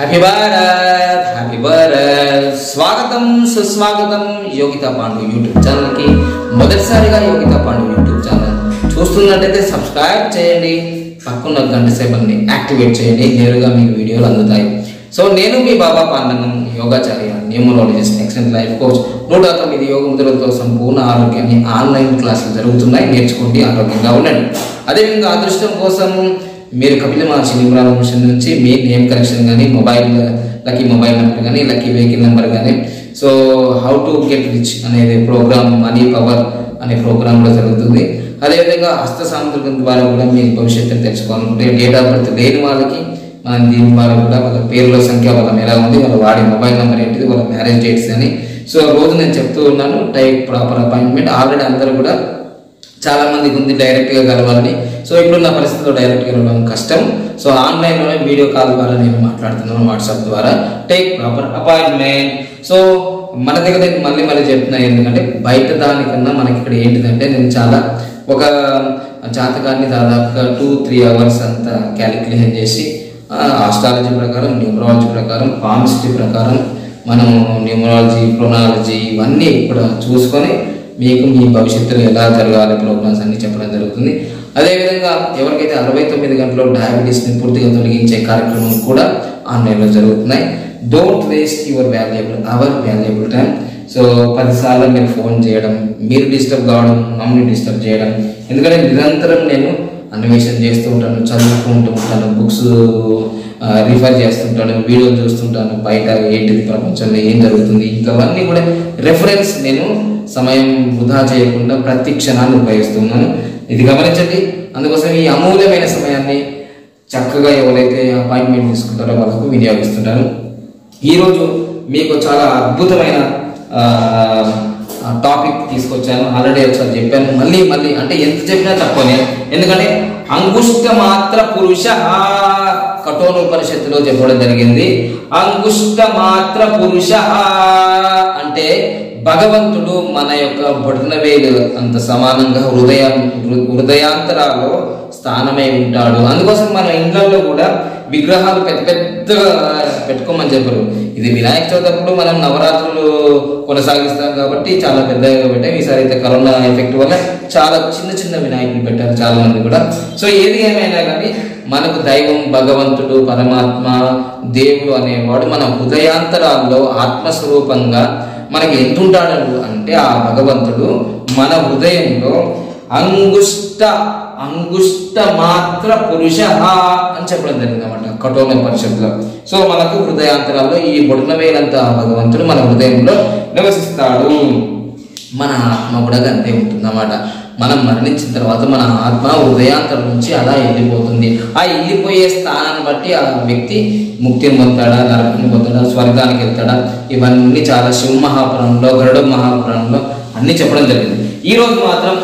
happy Bharat happy Bharat స్వాగతం సుస్వాగతం Yogita Pandu YouTube ఛానల్కి మొదటిసారిగా యోగిత పాండు యూట్యూబ్ ఛానల్ చూస్తున్నట్టయితే సబ్స్క్రైబ్ చేయండి పక్కన గంట సేపల్ని యాక్టివేట్ చేయండి నేరుగా మీకు వీడియోలు అందుతాయి సో నేను మీ బాబా పాండనం యోగాచార్య న్యూమరాలజిస్ట్ ఎక్సలెంట్ లైఫ్ కోచ్ నూట తొమ్మిది యోగ ముద్రలతో సంపూర్ణ ఆరోగ్యాన్ని ఆన్లైన్ క్లాసులు జరుగుతున్నాయి నేర్చుకోండి ఆరోగ్యంగా ఉండండి అదేవిధంగా అదృష్టం కోసం మీరు కపిల మహర్షి న్యూమరాల మిషన్ నుంచి మీ నేమ్ కరెక్షన్ కానీ మొబైల్ లక్కీ మొబైల్ నెంబర్ కానీ లక్కీ వెహికల్ నెంబర్ కానీ so how to get rich అనేది ప్రోగ్రామ్ మనీ పవర్ అనే ప్రోగ్రాంలో జరుగుతుంది అదేవిధంగా హస్త సాముద్రికం ద్వారా కూడా మీ భవిష్యత్తును తెలుసుకోవాలనుకుంటే డేట్ ఆఫ్ బర్త్ లేని వాళ్ళకి మనం దీని ద్వారా కూడా వాళ్ళ పేర్ల సంఖ్య వాళ్ళ ఎలా ఉంది వాళ్ళ వాడే మొబైల్ నెంబర్ ఏంటిది వాళ్ళ మ్యారేజ్ డేట్స్ అని సో రోజు నేను చెప్తూ ఉన్నాను టైప్ ప్రాపర్ అపాయింట్మెంట్ ఆల్రెడీ అందరూ కూడా చాలా మందికి ఉంది డైరెక్ట్గా కలవాలని సో ఇప్పుడున్న పరిస్థితిలో డైరెక్ట్గా కలవడం కష్టం సో ఆన్లైన్లోనే వీడియో కాల్ ద్వారా నేను మాట్లాడుతున్నాను వాట్సాప్ ద్వారా టేక్ ప్రాపర్ అపాయింట్మెంట్ సో మన దగ్గర నేను మళ్ళీ మళ్ళీ చెప్తున్నాను ఎందుకంటే బయట దానికన్నా మనకి ఇక్కడ ఏంటిదంటే నేను చాలా ఒక జాతకాన్ని దాదాపుగా టూ త్రీ అవర్స్ అంతా క్యాలిక్యులేషన్ చేసి ఆస్ట్రాలజీ ప్రకారం న్యూమరాలజీ ప్రకారం పామిస్ట్రీ ప్రకారం మనం న్యూమరాలజీ ప్రొనాలజీ ఇవన్నీ కూడా చూసుకొని మీకు మీ భవిష్యత్తులో ఎలా జరగాలి ప్రోగ్రామ్స్ అన్ని చెప్పడం జరుగుతుంది అదేవిధంగా ఎవరికైతే అరవై తొమ్మిది గంటల్లో డయాబెటీస్ని పూర్తిగా తొలగించే కార్యక్రమం కూడా ఆన్లైన్లో జరుగుతున్నాయి don't waste your valuable hour valuable time so పదిసార్లు మీరు ఫోన్ చేయడం మీరు డిస్టర్బ్ కావడం మమ్మల్ని డిస్టర్బ్ చేయడం ఎందుకంటే నిరంతరం నేను అన్వేషణ చేస్తూ ఉంటాను చదువుకుంటూ ఉంటాను బుక్స్ రిఫర్ చేస్తుంటాను వీడియోలు చూస్తుంటాను బయట ఏంటిది ప్రపంచంలో ఏం జరుగుతుంది ఇంకా అవన్నీ కూడా రెఫరెన్స్ నేను సమయం వృధా చేయకుండా ప్రతి క్షణాన్ని ఉపయోగిస్తున్నాను ఇది గమనించండి అందుకోసం ఈ అమూల్యమైన సమయాన్ని చక్కగా ఎవరైతే అపాయింట్మెంట్ తీసుకుంటారో వాళ్ళకు వినియోగిస్తుంటాను ఈరోజు మీకు చాలా అద్భుతమైన టాపిక్ తీసుకొచ్చాను ఆల్రెడీ ఒకసారి చెప్పాను మళ్ళీ మళ్ళీ అంటే ఎంత చెప్పినా తక్కువనే ఎందుకంటే అంగుష్ట మాత్ర పురుష కఠోనోపనిషత్తులో చెప్పడం జరిగింది అంగుష్ట మాత్ర పురుష అంటే భగవంతుడు మన యొక్క బొటనవేలు అంత సమానంగా హృదయ హృదయాంతరాల్లో స్థానమై ఉంటాడు అందుకోసం మన ఇండ్లలో కూడా విగ్రహాలు పెద్ద పెద్దగా పెట్టుకోమని చెప్పరు ఇది వినాయక చవితి అప్పుడు మనం నవరాత్రులు కొనసాగిస్తాం కాబట్టి చాలా పెద్దగా పెట్టాం ఈసారి అయితే కరోనా ఎఫెక్ట్ వల్ల చాలా చిన్న చిన్న వినాయకులు పెట్టారు చాలా మంది కూడా సో ఏది ఏమైనా కానీ మనకు దైవం భగవంతుడు పరమాత్మ దేవుడు అనేవాడు మన హృదయాంతరాల్లో ఆత్మస్వరూపంగా మనకి ఎంతుంటాడు అంటే ఆ భగవంతుడు మన హృదయంలో అంగుష్ట అంగుష్ట మాత్ర పురుష అని చెప్పడం జరిగింది అనమాట కఠోర పరిషత్తులో సో మనకు హృదయాంతరాల్లో ఈ బొడనవేలంత భగవంతుడు మన హృదయంలో నివసిస్తాడు మన ఆత్మ కూడా అంతే ఉంటుంది అన్నమాట మనం మరణించిన తర్వాత మన ఆత్మ హృదయాంతరం నుంచి అలా వెళ్ళిపోతుంది ఆ వెళ్ళిపోయే స్థానాన్ని బట్టి ఆ వ్యక్తి ముక్తిని పొందుతాడా నరకాన్ని పొందుతాడా స్వర్గానికి వెళ్తాడా ఇవన్నీ చాలా శివ మహాపురంలో గరుడ మహాపురంలో అన్ని చెప్పడం జరిగింది ఈ రోజు మాత్రం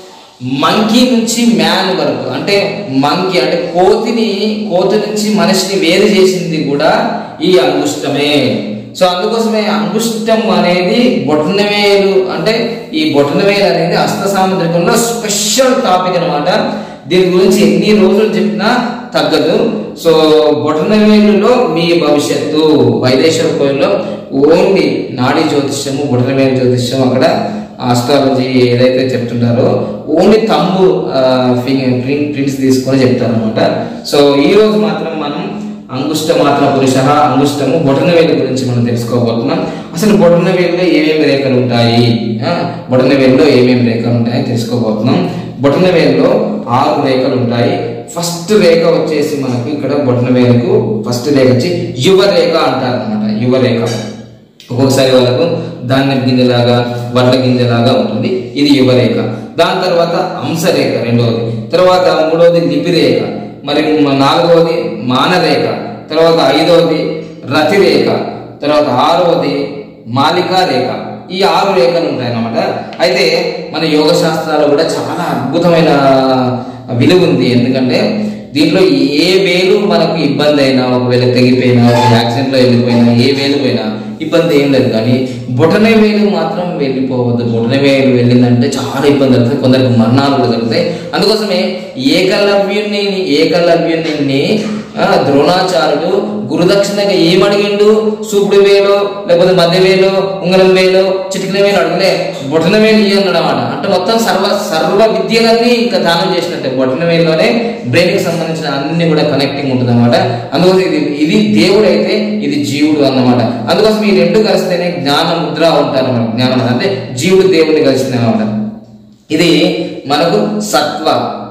మంకీ నుంచి మ్యాన్ వరకు అంటే మంకీ అంటే కోతిని కోతి నుంచి మనిషిని వేరు చేసింది కూడా ఈ అంగుష్టమే సో అందుకోసమే అంగుష్టం అనేది బొటనవేలు అంటే ఈ బొటనవేలు అనేది హస్త సాముద్రికంలో స్పెషల్ టాపిక్ అనమాట దీని గురించి ఎన్ని రోజులు చెప్పినా తగ్గదు సో బొటనవేలులో మీ భవిష్యత్తు వైదేశ్వర కోయిల్లో ఓన్లీ నాడీ జ్యోతిష్యము బొటనవేలు జ్యోతిష్యం అక్కడ ఆస్ట్రాలజీ ఏదైతే చెప్తుంటారో only thumb finger print prints తీసుకొని చెప్తారనమాట సో ఈ రోజు మాత్రం మనం అంగుష్ట మాత్ర పురుష అంగుష్టము బొటనవేలు గురించి మనం తెలుసుకోబోతున్నాం అసలు బొటనవేలులో ఏమేమి రేఖలు ఉంటాయి బొటనవేలులో ఏమేమి రేఖలు ఉంటాయో తెలుసుకోబోతున్నాం బొటనవేలులో ఆరు రేఖలు ఉంటాయి ఫస్ట్ రేఖ వచ్చేసి మనకు ఇక్కడ బొటనవేలుకు ఫస్ట్ రేఖ వచ్చి యువ రేఖ అంటారు అనమాట యువ రేఖ ఒక్కొక్కసారి వాళ్ళకు ధాన్యం గింజలాగా వడ్ల గింజలాగా ఉంటుంది ఇది యువరేఖ దాని తర్వాత అంశరేఖ రెండవది తర్వాత మూడవది లిపిరేఖ మరి నాలుగవది మానరేఖ తర్వాత ఐదవది రతిరేఖ తర్వాత ఆరవది మాలికా రేఖ ఈ ఆరు రేఖలు ఉంటాయన్నమాట అయితే మన యోగ శాస్త్రాలు కూడా చాలా అద్భుతమైన విలువ ఉంది ఎందుకంటే దీంట్లో ఏ వేలు మనకు ఇబ్బంది అయినా ఒకవేళ తెగిపోయినా ఒక యాక్సిడెంట్లో వెళ్ళిపోయినా ఏ వేలు పోయినా ఇబ్బంది ఏం లేదు కానీ బొటన వేలు మాత్రం వెళ్ళిపోవద్దు బొటన వేలు వెళ్ళిందంటే చాలా ఇబ్బంది జరుగుతుంది కొందరికి మరణాలు కూడా జరుగుతాయి అందుకోసమే ఏకలవ్యుని ఏకలవ్యుని ఆ, ద్రోణాచార్యుడు గురుదక్షిణగా ఏమడిగిండు సూపుడు వేలు లేకపోతే మధ్య వేలు ఉంగరం వేలు చిటికిన వేలు అడగలే బొటన వేలు ఇయ్యి అన్నాడు అన్నమాట అంటే మొత్తం సర్వ సర్వ విద్యలన్నీ ఇంకా దానం చేసినట్టే బొటన వేలులోనే బ్రెయిన్ కి సంబంధించిన అన్ని కూడా కనెక్టింగ్ ఉంటుంది అనమాట అందుకోసం ఇది ఇది దేవుడు అయితే ఇది జీవుడు అన్నమాట అందుకోసం ఈ రెండు కలిస్తేనే జ్ఞాన ముద్ర ఉంటారు మనకు జ్ఞానం అంటే జీవుడు దేవుడిని కలిసింది అనమాట ఇది మనకు సత్వ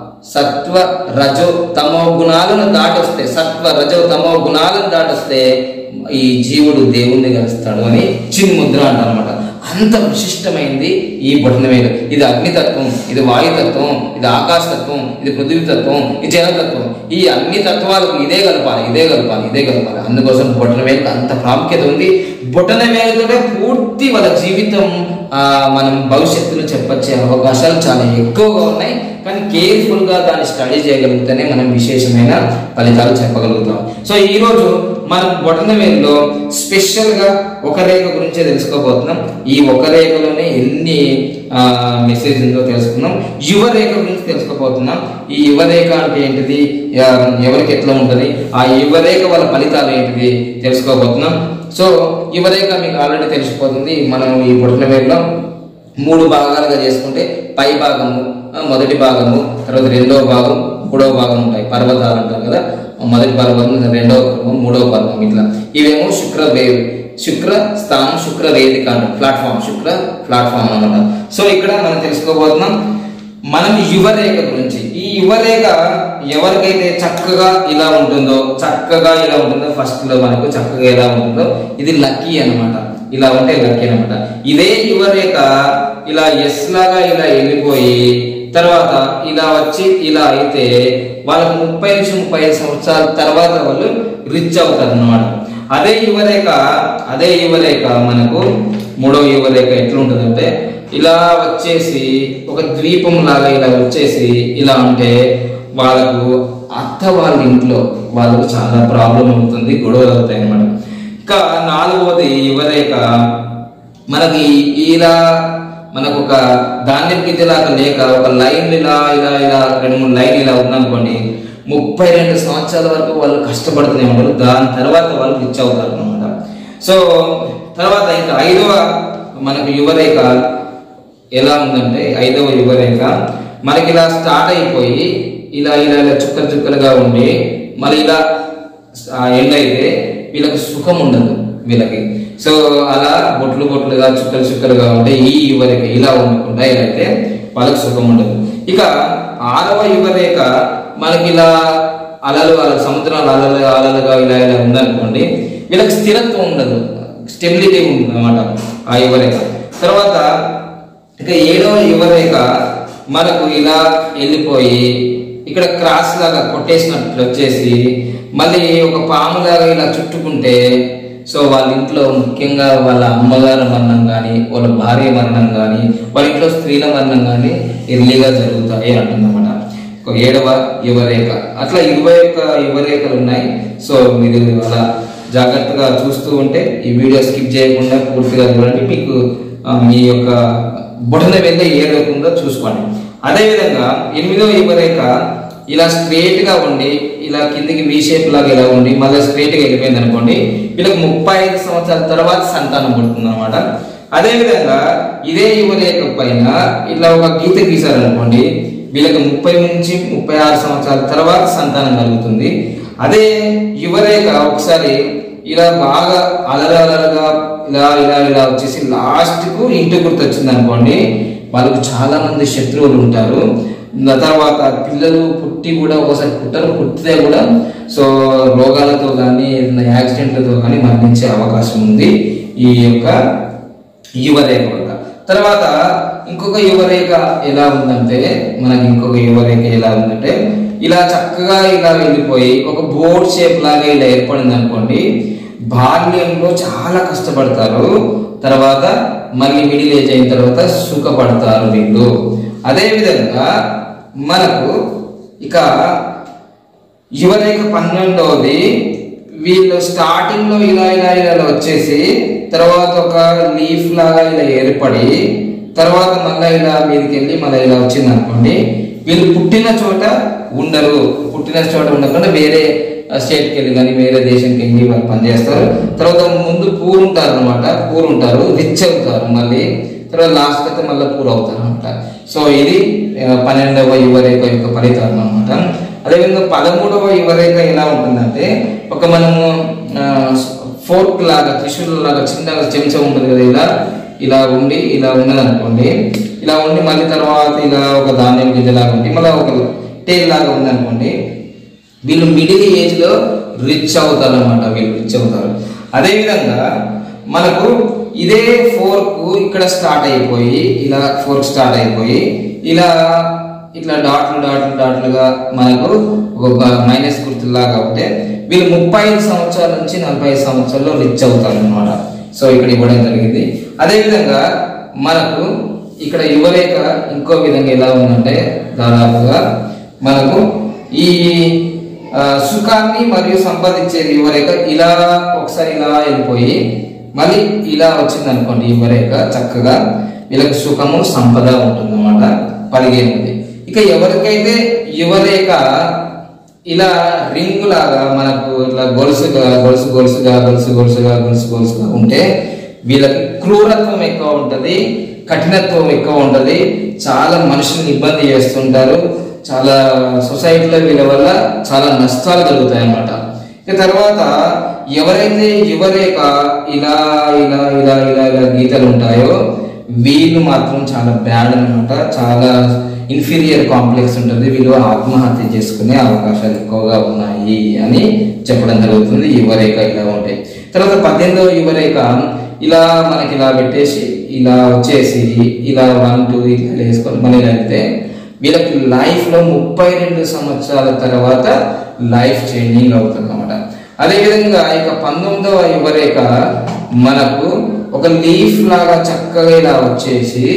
సత్వ రజో తమో గుణాలను దాటొస్తే సత్వ రజో తమో గుణాలను దాటొస్తే ఈ జీవుడు దేవుణ్ణి కలుస్తాడు అని చిన్ముద్ర అంటారు అనమాట అంత విశిష్టమైంది ఈ బొటనవేలు ఇది అగ్నితత్వం ఇది వాయుతత్వం ఇది ఆకాశతత్వం ఇది పృథ్వీ తత్వం ఇది జలతత్వం ఈ అన్ని తత్వాలకు ఇదే కలపాలి ఇదే కలపాలి ఇదే కలపాలి అందుకోసం బొటనవేలుకు అంత ప్రాముఖ్యత ఉంది బొటనవేలుతోనే పూర్తి వాళ్ళ జీవితం ఆ, మనం భవిష్యత్తులో చెప్పొచ్చే అవకాశాలు చాలా ఎక్కువగా ఉన్నాయి కానీ కేర్ఫుల్ గా దాన్ని స్టడీ చేయగలిగితేనే మనం విశేషమైన ఫలితాలు చెప్పగలుగుతాం సో ఈ రోజు మనం బొటనవేలులో స్పెషల్ గా ఒక రేఖ గురించే తెలుసుకోబోతున్నాం ఈ ఒక రేఖలోనే ఎన్ని మెసేజ్ ఉందో తెలుసుకుందాం యువ రేఖ గురించి తెలుసుకోబోతున్నాం ఈ యువ రేఖ అంటే ఏంటిది ఆ, ఎవరికి ఎట్లా ఉంటుంది ఆ యువ రేఖ వాళ్ళ ఫలితాలు ఏంటిది తెలుసుకోబోతున్నాం సో యువరేఖ మీకు ఆల్రెడీ తెలిసిపోతుంది మనం ఈ బుట్టనవేరులో మూడు భాగాలుగా చేసుకుంటే పై భాగము ఆ, మొదటి భాగము తర్వాత రెండవ భాగం మూడవ భాగం ఉంటాయి పర్వతాలు అంటారు కదా మొదటి పర్వతం రెండవ పర్వతం మూడవ పర్వతం ఇట్లా ఇవేమో శుక్ర వేవ్ శుక్ర స్థానం శుక్ర వేదిక అంటారు ప్లాట్ఫామ్ శుక్ర ప్లాట్ఫామ్ అన్నమాట సో ఇక్కడ మనం తెలుసుకోబోతున్నాం మనం యువరేఖ గురించి ఈ యువరేఖ ఎవరికైతే చక్కగా ఇలా ఉంటుందో చక్కగా ఇలా ఉంటుందో ఫస్ట్ లో మనకు చక్కగా ఎలా ఉంటుందో ఇది లక్కీ అన్నమాట ఇలా ఉంటే లక్కీ అన్నమాట ఇదే యువరేఖ ఇలా ఎస్ లాగా ఇలా వెళ్ళిపోయి తర్వాత ఇలా వచ్చి ఇలా అయితే వాళ్ళకు ముప్పై నుంచి ముప్పై ఐదు సంవత్సరాల తర్వాత వాళ్ళు రిచ్ అవుతారు అన్నమాట అదే యువరేఖ అదే యువరేఖ మనకు మూడో యువరేఖ ఎట్లుంటుందంటే ఇలా వచ్చేసి ఒక ద్వీపం లాగా ఇలా వచ్చేసి ఇలా ఉంటే వాళ్ళకు అత్త వాళ్ళ ఇంట్లో వాళ్ళకు చాలా ప్రాబ్లం అవుతుంది గొడవలు అవుతాయి అన్నమాట ఇంకా నాలుగవది యువరేఖ మనకి ఇలా మనకు ఒక ధాన్యం గింజలాగా లేక ఒక లైన్ ఇలా ఇలా ఇలా రెండు మూడు లైన్ ఇలా ఉందనుకోండి ముప్పై రెండు సంవత్సరాల వరకు వాళ్ళు కష్టపడుతూనే ఉంటారు దాని తర్వాత వాళ్ళు రిచ్ అవుతారు అనమాట సో తర్వాత ఇంకా ఐదవ మనకు యువరేఖ ఎలా ఉందంటే ఐదవ యువరేఖ మనకి ఇలా స్టార్ట్ అయిపోయి ఇలా ఇలా ఇలా చుక్కలు చుక్కలుగా ఉండి మళ్ళీ ఇలా ఎండ్ అయితే వీళ్ళకి సుఖం ఉండదు వీళ్ళకి సో అలా బొట్లు బొట్లుగా చుక్కలు చుక్కలుగా ఉంటే ఈ యువరేఖ ఇలా ఉండకుండా ఇలా అయితే వాళ్ళకి సుఖం ఉండదు ఇక ఆరవ యువరేఖ మనకి ఇలా అలలు అలా సముద్రాలు అలలు అలలుగా ఇలా ఇలా ఉందనుకోండి వీళ్ళకి స్థిరత్వం ఉండదు స్టెబిలిటీ ఉంటుంది అనమాట ఆ యువరేఖ తర్వాత ఇక ఏడవ యువరేఖ మనకు ఇలా వెళ్ళిపోయి ఇక్కడ క్రాస్ లాగా కొట్టేసినట్లు వచ్చేసి మళ్ళీ ఒక పాము లాగా ఇలా చుట్టుకుంటే సో వాళ్ళ ఇంట్లో ముఖ్యంగా వాళ్ళ అమ్మగారి మరణం కానీ వాళ్ళ భార్య మరణం కానీ వాళ్ళ ఇంట్లో స్త్రీల మరణం కానీ ఎర్లీగా జరుగుతాయి అంటుందన్నమాట ఒక ఏడవ యువరేఖ అట్లా ఇరవై ఒక్క యువరేఖలు ఉన్నాయి సో మీరు అలా జాగ్రత్తగా చూస్తూ ఉంటే ఈ వీడియో స్కిప్ చేయకుండా పూర్తిగా చూడండి మీకు ఆ, మీ యొక్క బుటన వెళ్ళ ఏ రేఖ ఉందో చూసుకోండి అదేవిధంగా ఎనిమిదవ యువరేఖ ఇలా స్ట్రేట్ గా ఉండి ఇలా కిందికి వి షేప్ లాగా ఇలా ఉండి మళ్ళీ స్ట్రేట్ గా వెళ్ళిపోయింది అనుకోండి వీళ్ళకి ముప్పై ఐదు సంవత్సరాల తర్వాత సంతానం పుడుతుంది అనమాట అదేవిధంగా ఇదే యువరేఖ పైన ఇలా ఒక గీత గీసారనుకోండి వీళ్ళకి ముప్పై నుంచి ముప్పై ఆరు సంవత్సరాల తర్వాత సంతానం కలుగుతుంది అదే యువరేఖ ఒకసారి ఇలా బాగా అలర అలరగా ఇలా ఇలా ఇలా వచ్చేసి లాస్ట్ కు ఇంటి గుర్తు వచ్చింది అనుకోండి వాళ్ళకు చాలా మంది శత్రువులు ఉంటారు దాని తర్వాత పిల్లలు పుట్టి కూడా ఒకసారి పుట్టరు పుట్టితే కూడా సో రోగాలతో కానీ ఏదైనా యాక్సిడెంట్లతో కానీ మరణించే అవకాశం ఉంది ఈ యొక్క యువరేఖ వల్ల తర్వాత ఇంకొక యువరేఖ ఎలా ఉందంటే మనకి ఇంకొక యువరేఖ ఎలా ఉందంటే ఇలా చక్కగా ఇలా వెళ్ళిపోయి ఒక బోర్డ్ షేప్ లాగా ఇలా ఏర్పడింది అనుకోండి బాల్యంలో చాలా కష్టపడతారు తర్వాత మళ్ళీ మిడిల్ ఏజ్ అయిన తర్వాత సుఖపడతారు వీళ్ళు అదేవిధంగా మనకు ఇక యువరేఖ పన్నెండవది వీళ్ళు స్టార్టింగ్ లో ఇలా ఇలా ఇలా ఇలా వచ్చేసి తర్వాత ఒక లీఫ్ లాగా ఇలా ఏర్పడి తర్వాత మళ్ళీ ఇలా మీదకి వెళ్ళి మళ్ళీ ఇలా వచ్చింది అనుకోండి వీళ్ళు పుట్టిన చోట ఉండరు పుట్టిన చోట ఉండకుండా వేరే స్టేట్కి వెళ్ళి కానీ వేరే దేశంకి వెళ్ళి వాళ్ళు పనిచేస్తారు తర్వాత ముందు పూర్ ఉంటారు అనమాట పూర్ ఉంటారు రిచ్ అవుతారు మళ్ళీ తర్వాత లాస్ట్ అయితే మళ్ళీ పూర్ అవుతారు అనమాట సో ఇది ఆ, పన్నెండవ యువరేఖ యొక్క ఫలితాలు అనమాట అదేవిధంగా పదమూడవ యువరేఖ ఎలా ఉంటుందంటే ఒక మనము ఫోర్క్ లాగా త్రిశూల్ లాగా చిన్నగా చెంచా ఉంటుంది కదా ఇలా ఇలా ఉండి ఇలా ఉన్నది అనుకోండి ఇలా ఉండి మళ్ళీ తర్వాత ఇలా ఒక ధాన్యం గింజలాగా ఉండి మళ్ళీ ఒక టేల్ లాగా ఉంది అనుకోండి వీళ్ళు మిడిల్ ఏజ్ లో రిచ్ అవుతారు అనమాట వీళ్ళు రిచ్ అవుతారు అదేవిధంగా మనకు ఇదే ఫోర్క్ ఇక్కడ స్టార్ట్ అయిపోయి ఇలా ఫోర్క్ స్టార్ట్ అయిపోయి ఇలా ఇట్లా డాట్లు డాట్లు డాట్లుగా మనకు ఒక మైనస్ గుర్తులాగా ఉంటే వీళ్ళు ముప్పై ఐదు సంవత్సరాల నుంచి నలభై ఐదు సంవత్సరాల్లో రిచ్ అవుతారు అనమాట సో ఇక్కడ ఇవ్వడం జరిగింది అదేవిధంగా మనకు ఇక్కడ యువరేఖ ఇంకో విధంగా ఎలా ఉందంటే దాదాపుగా మనకు ఈ ఆ, సుఖాన్ని మరియు సంపాదించేది యువరేఖ ఇలా ఒకసారి ఇలా వెళ్ళిపోయి మళ్ళీ ఇలా వచ్చింది అనుకోండి యువరేఖ చక్కగా వీళ్ళకి సుఖము సంపద ఉంటుందన్నమాట పదిహేనుది ఇక ఎవరికైతే యువరేఖ ఇలా రింగ్ లాగా మనకు ఇట్లా గొలుసుగా గొలుసు గొలుసుగా గొలుసు గొలుసుగా గొలుసు గొలుసుగా ఉంటే వీళ్ళకి క్రూరత్వం ఎక్కువ ఉంటది కఠినత్వం ఎక్కువ ఉంటది చాలా మనుషుల్ని ఇబ్బంది చేస్తుంటారు చాలా సొసైటీలో వీళ్ళ వల్ల చాలా నష్టాలు జరుగుతాయి అన్నమాట ఇక తర్వాత ఎవరైతే యువరేఖ ఇలా ఇలా ఇలా ఇలా ఇలా గీతలు ఉంటాయో వీళ్ళు మాత్రం చాలా బ్యాడ్ అనమాట చాలా ఇన్ఫీరియర్ కాంప్లెక్స్ ఉంటుంది వీళ్ళు ఆత్మహత్య చేసుకునే అవకాశాలు ఎక్కువగా ఉన్నాయి అని చెప్పడం జరుగుతుంది యువరేఖ ఇలా ఉంటాయి తర్వాత పద్దెనిమిదవ యువరేఖ ఇలా మనకి ఇలా పెట్టేసి ఇలా వచ్చేసి ఇలా వన్ టూ ఇట్లా వేసుకొని మళ్ళీ ఇలా వెళ్తే వీళ్ళకి లైఫ్ లో ముప్పై రెండు సంవత్సరాల తర్వాత లైఫ్ చేంజింగ్ అవుతుంది అనమాట అదేవిధంగా ఇక పంతొమ్మిదవ యువరేఖ మనకు ఒక లీఫ్ లాగా చక్కగా ఇలా వచ్చేసి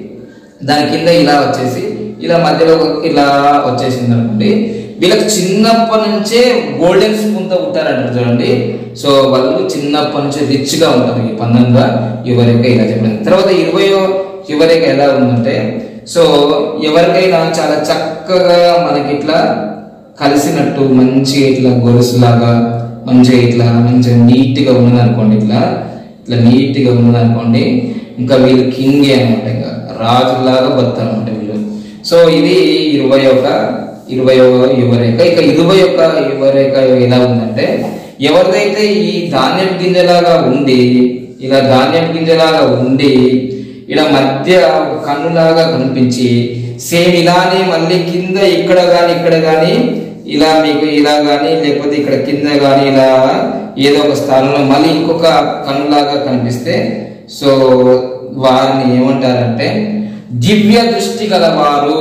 దాని కింద ఇలా వచ్చేసి ఇలా మధ్యలో ఒక- ఇలా వచ్చేసింది అనుకోండి వీళ్ళకి చిన్నప్పటి నుంచే గోల్డెన్ స్పూన్ తో ఉంటారంటారు చూడండి సో వాళ్ళు చిన్నప్పటి నుంచే రిచ్ గా ఉంటారు ఈ పందంగా యువరేఖ ఇలా చెప్పండి తర్వాత ఇరవయో యువరేఖ ఎలా ఉందంటే సో ఎవరికైనా చాలా చక్కగా మనకి ఇట్లా కలిసినట్టు మంచిగా ఇట్లా గొలుసులాగా మంచిగా ఇట్లా మంచిగా నీట్గా ఉన్నది అనుకోండి ఇట్లా ఇట్లా నీట్గా ఉన్నది అనుకోండి ఇంకా వీళ్ళు కింగే అనమాట ఇంకా రాజులాగా బతారు అనమాట వీళ్ళు సో ఇది ఇరవై ఒక ఇరవై యువరేఖ ఇక ఇరవై ఒక యువరేఖ ఎలా ఉందంటే ఎవరిదైతే ఈ ధాన్యం గింజలాగా ఉండి ఇలా ధాన్యం గింజలాగా ఉండి ఇలా మధ్య ఒక కన్నులాగా కనిపించి సేమ్ ఇలానే మళ్ళీ కింద ఇక్కడ గాని ఇక్కడ గాని ఇలా మీకు ఇలా గాని లేకపోతే ఇక్కడ కింద గాని ఇలా ఏదో ఒక స్థానంలో మళ్ళీ ఇంకొక కన్నులాగా కనిపిస్తే సో వారిని ఏమంటారంటే దివ్య దృష్టి గలవారు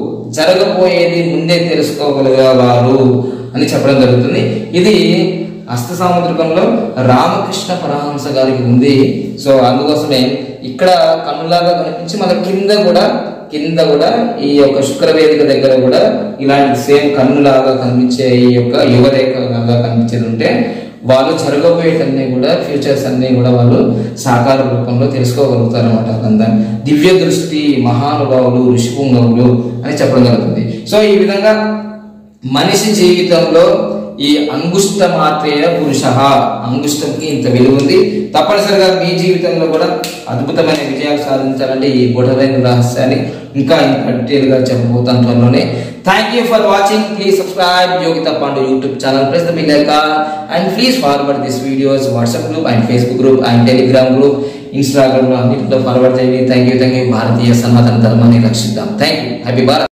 జరగబోయేది ముందే తెలుసుకోగలిగేవారు అని చెప్పడం జరుగుతుంది ఇది హస్త సాముద్రికంలో రామకృష్ణ పరమహంస గారికి ఉంది సో అందుకోసమే ఇక్కడ కన్నులాగా కనిపించి మన కింద కూడా కింద కూడా ఈ యొక్క శుక్రవేదిక దగ్గర కూడా ఇలాంటి సేమ్ కన్నులాగా కనిపించే ఈ యొక్క యువరేఖ లాగా కనిపించేది ఉంటే వాళ్ళు జరగబోయేటన్నీ కూడా ఫ్యూచర్స్ అన్ని కూడా వాళ్ళు సాకార రూపంలో తెలుసుకోగలుగుతారు అనమాట అందరం దివ్య దృష్టి మహానుభావులు ఋషిపుంగవులు అని చెప్పడం జరుగుతుంది సో ఈ విధంగా మనిషి జీవితంలో ఈ అంగుష్ట మాత్రేన పురుష అంగుష్టంకి ఇంత విలువ ఉంది తప్పనిసరిగా మీ జీవితంలో కూడా అద్భుతమైన విజయాలు సాధించాలంటే ఈ బుడలైన రహస్యాన్ని ఇంకా డీటెయిల్ గా చెప్పబోతాను త్వరలోనే thank you for watching please subscribe Yogitha Pandu YouTube channel press the bell icon and please forward this videos WhatsApp group and Facebook group and Telegram group Instagram లో అన్నింటిలో ఫార్వర్డ్ చేయండి థ్యాంక్ యూ థ్యాంక్ యూ భారతీయ సనాతన ధర్మాన్ని రక్షిద్దాం thank you happy Bharat